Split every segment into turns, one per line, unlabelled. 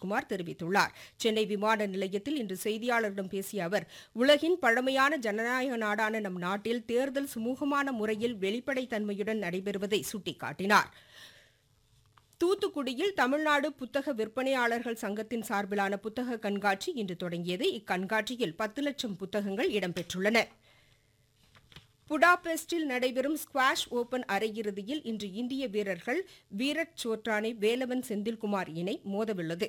சம்பத்குமார் தெரிவித்துள்ளார் சென்னை விமான நிலையத்தில் இன்று செய்தியாளர்களிடம் பேசிய அவர் உலகின் பழமையான ஜனநாயக நாடான நம் நாட்டில் தேர்தல் சுமூகமான முறையில் வெளிப்படைத்தன்மையுடன் நடைபெறுவதை சுட்டிக்காட்டினார் தூத்துக்குடியில் தமிழ்நாடு புத்தக விற்பனையாளர்கள் சங்கத்தின் சார்பிலான புத்தக கண்காட்சி இன்று தொடங்கியது இக்கண்காட்சியில் பத்து லட்சம் புத்தகங்கள் இடம்பெற்றுள்ளன புடாபெஸ்டில் நடைபெறும் ஸ்குவாஷ் ஓபன் அரையிறுதியில் இன்று இந்திய வீரர்கள் வீரட் சோட்ரானை வேலவன் செந்தில்குமார் இணை மோதவுள்ளது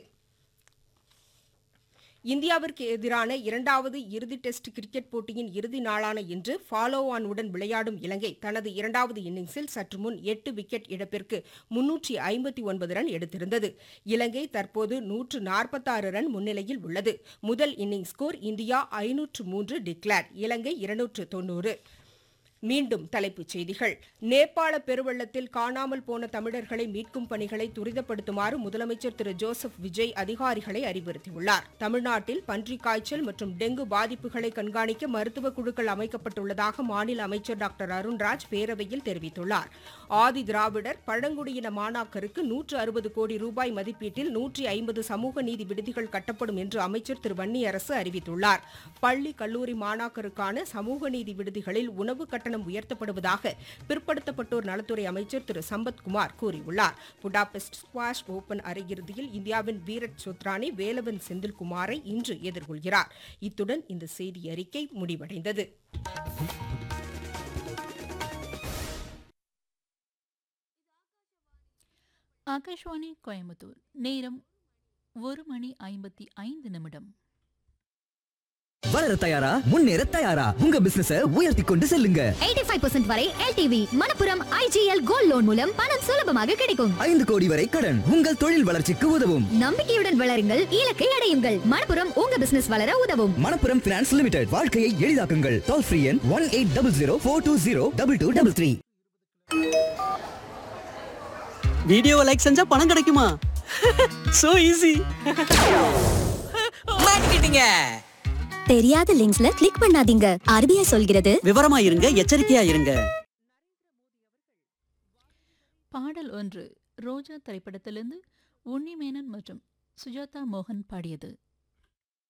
இந்தியாவிற்கு எதிரான இரண்டாவது இறுதி டெஸ்ட் கிரிக்கெட் போட்டியின் இறுதி நாளான இன்று ஃபாலோ ஆனுடன் விளையாடும் இலங்கை தனது இரண்டாவது இன்னிங்ஸில் சற்று முன் எட்டு விக்கெட் இழப்பிற்கு முன்னூற்றி ஐம்பத்தி ஒன்பது ரன் எடுத்திருந்தது இலங்கை தற்போது நூற்று நாற்பத்தாறு ரன் முன்னிலையில் உள்ளது முதல் இன்னிங்ஸ் ஸ்கோர் இந்தியா ஐநூற்று மூன்று டிக்ளேர் இலங்கை இருநூற்று தொன்னூறு மீண்டும் தலைப்புச் செய்திகள் நேபாள பெருவெள்ளத்தில் காணாமல் போன தமிழர்களை மீட்கும் பணிகளை துரிதப்படுத்துமாறு முதலமைச்சர் திரு ஜோசப் விஜய் அதிகாரிகளை அறிவுறுத்தியுள்ளார் தமிழ்நாட்டில் பன்றிக் காய்ச்சல் மற்றும் டெங்கு பாதிப்புகளை கண்காணிக்க மருத்துவ குழுக்கள் அமைக்கப்பட்டுள்ளதாக மாநில அமைச்சர் டாக்டர் அருண்ராஜ் பேரவையில் தெரிவித்துள்ளார் ஆதி திராவிடர் பழங்குடியின மாணாக்கருக்கு நூற்று அறுபது கோடி ரூபாய் மதிப்பீட்டில் நூற்றி ஐம்பது சமூக நீதி விடுதிகள் கட்டப்படும் என்று அமைச்சர் திரு வன்னியரசு அறிவித்துள்ளார் பள்ளி கல்லூரி மாணாக்கருக்கான சமூக நீதி விடுதிகளில் உணவு கட்டணம் உயர்த்தப்படுவதாக பிற்படுத்தப்பட்டோர் நலத்துறை அமைச்சர் திரு சம்பத்குமார் கூறியுள்ளார் புடாபெஸ்ட் ஸ்குவாஷ் ஓபன் அரையிறுதியில் இந்தியாவின் வீரட் சோத்ரானி வேலவன் செந்தில்குமாரை இன்று எதிர்கொள்கிறார் இத்துடன் இந்த செய்தி அறிக்கை முடிவடைந்தது
ஆகாஷ்வாணி கோயம்புத்தூர் நேரம் ஒரு மணி ஐம்பத்தி ஐந்து நிமிடம்
வளர தயாரா முன்னேற தயாரா உங்க பிசினஸ உயர்த்தி கொண்டு செல்லுங்க
85% வரை LTV Manappuram IGL gold loan மூலம் பணம் சுலபமாக கிடைக்கும்
ஐந்து கோடி வரை கடன் உங்கள் தொழில் வளர்ச்சிக்கு உதவும்
நம்பிக்கையுடன் வளருங்கள் இலக்கை அடையுங்கள் மணப்புரம் உங்க பிசினஸ் வளர உதவும்
மணப்புரம் பினான்ஸ் லிமிடெட் வாழ்க்கையை எளிதாக்குங்கள் டோல் ஃப்ரீ எண் one eight double zero four two zero double two double three
வீடியோவை லைக் செஞ்சா பணம் கிடைக்குமா சோ ஈஸி
மாட்டிக்கிட்டீங்க
தெரியாத லிங்க்ஸ்ல கிளிக் பண்ணாதீங்க ஆர்பிஐ சொல்கிறது
விவரமா இருங்க எச்சரிக்கையா இருங்க
பாடல் ஒன்று ரோஜா திரைப்படத்திலிருந்து உன்னிமேனன் மற்றும் சுஜாதா மோகன் பாடியது